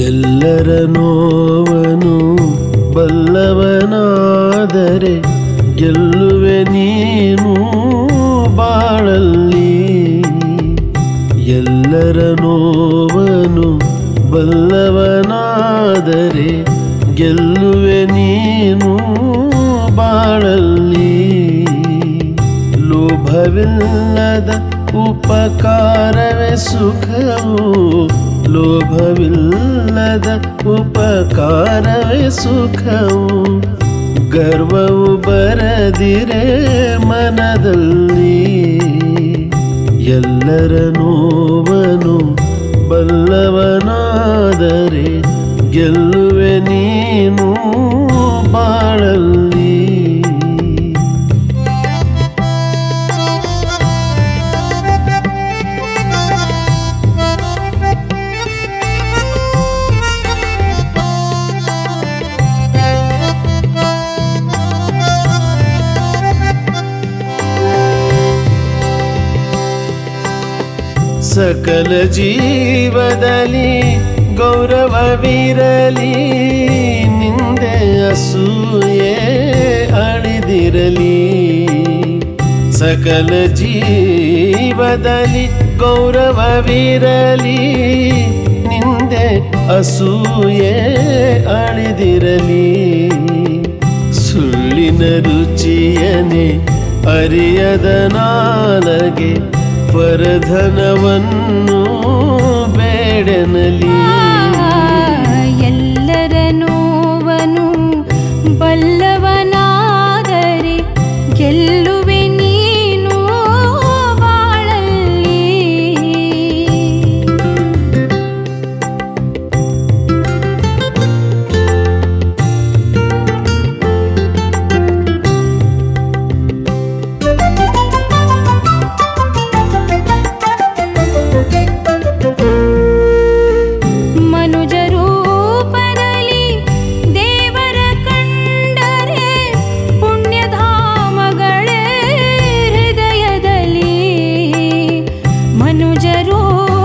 ಎಲ್ಲರ ನೋವನು ಬಲ್ಲವನಾದರೆ ಗೆಲ್ಲುವೆ ನೀನು ಬಾಳಲ್ಲಿ ಎಲ್ಲರ ನೋವನು ಬಲ್ಲವನಾದರೆ ಗೆಲ್ಲುವೆ ನೀನು ಬಾಳಲ್ಲಿ ಲೋಭವಿಲ್ಲದ ಉಪಕಾರವೇ ಸುಖವು ಲೋಭವಿಲ್ಲದ ಉಪಕಾರವೇ ಸುಖವು ಗರ್ವವು ಬರದಿರೆ ಮನದಲ್ಲಿ ಎಲ್ಲರ ನೋವನು ಬಲ್ಲವನಾದರೆ ಗೆಲ್ಲುವೆ ನೀನು ಬಾಳಲ್ಲಿ ಸಕಲ ಜೀವದಲ್ಲಿ ಗೌರವವಿರಲಿ ನಿಂದೆ ಅಸೂಯೆ ಅಳಿದಿರಲಿ ಸಕಲ ಜೀವದಲ್ಲಿ ಗೌರವವಿರಲಿ ನಿಂದೆ ಅಸೂಯೆ ಅಳಿದಿರಲಿ ಸುಳ್ಳಿನ ರುಚಿಯನೆ ಅರಿಯದ ನಾಲಗೆ ಪರಧನವನ್ನು ಬೇಡನಲಿ ಎಲ್ಲರ ನೋವನು ಬಲ್ಲವನಾದರೆ ಗೆಲ್ಲುವೆ ನೀನು ಬಾಳಲ್ಲಿ ಮನುಜ ರೂಪದಲ್ಲಿ ದೇವರ ಕಂಡರೆ ಪುಣ್ಯಧಾಮಗಳೇ ಹೃದಯದಲ್ಲಿ ಮನುಜ ರೂಪದಲ್ಲಿ